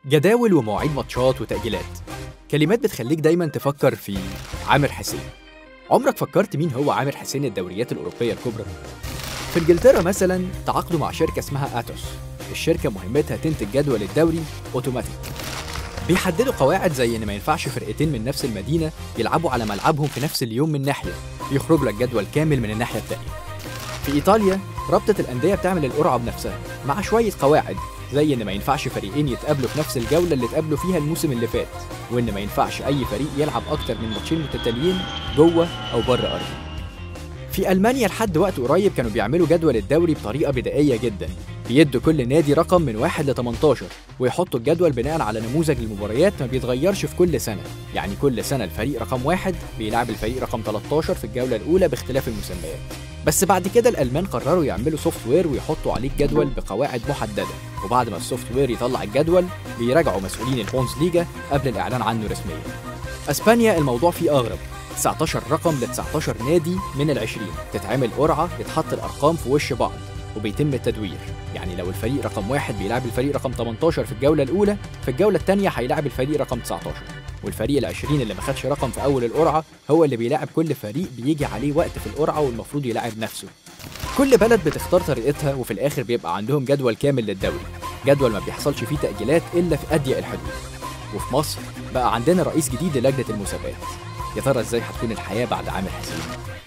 جداول ومواعيد ماتشات وتأجيلات كلمات بتخليك دايما تفكر في عامر حسين عمرك فكرت مين هو عامر حسين الدوريات الأوروبية الكبرى؟ في انجلترا مثلا تعاقدوا مع شركة اسمها اتوس الشركة مهمتها تنتج جدول الدوري اوتوماتيك بيحددوا قواعد زي ان ما ينفعش فرقتين من نفس المدينة يلعبوا على ملعبهم في نفس اليوم من ناحية يخرج لك جدول كامل من الناحية التانية في إيطاليا رابطة الأندية بتعمل القرعة بنفسها مع شوية قواعد زي إن ما ينفعش فريقين يتقابلوا في نفس الجولة اللي اتقابلوا فيها الموسم اللي فات وإن ما ينفعش أي فريق يلعب أكتر من ماتشين متتاليين جوه أو بره أرضه في ألمانيا لحد وقت قريب كانوا بيعملوا جدول الدوري بطريقة بدائية جدا بيدوا كل نادي رقم من 1 ل 18 ويحطوا الجدول بناء على نموذج المباريات ما بيتغيرش في كل سنة يعني كل سنة الفريق رقم واحد بيلعب الفريق رقم 13 في الجولة الأولى باختلاف المسميات بس بعد كده الألمان قرروا يعملوا سوفت وير ويحطوا عليه الجدول بقواعد محددة وبعد ما السوفت وير يطلع الجدول بيراجعوا مسؤولين البونز ليجا قبل الإعلان عنه رسميا اسبانيا الموضوع فيه اغرب 19 رقم ل 19 نادي من ال 20 تتعمل قرعه يتحط الارقام في وش بعض وبيتم التدوير يعني لو الفريق رقم واحد بيلعب الفريق رقم 18 في الجوله الاولى في الجوله الثانيه هيلاعب الفريق رقم 19 والفريق ال 20 اللي ما خدش رقم في اول القرعه هو اللي بيلاعب كل فريق بيجي عليه وقت في القرعه والمفروض يلاعب نفسه كل بلد بتختار طريقتها وفي الاخر بيبقى عندهم جدول كامل للدوري جدول ما بيحصلش فيه تاجيلات الا في اضيق الحدود وفي مصر بقى عندنا رئيس جديد للجنه المسابقات يا ترى ازاي هتكون الحياه بعد عامر حسين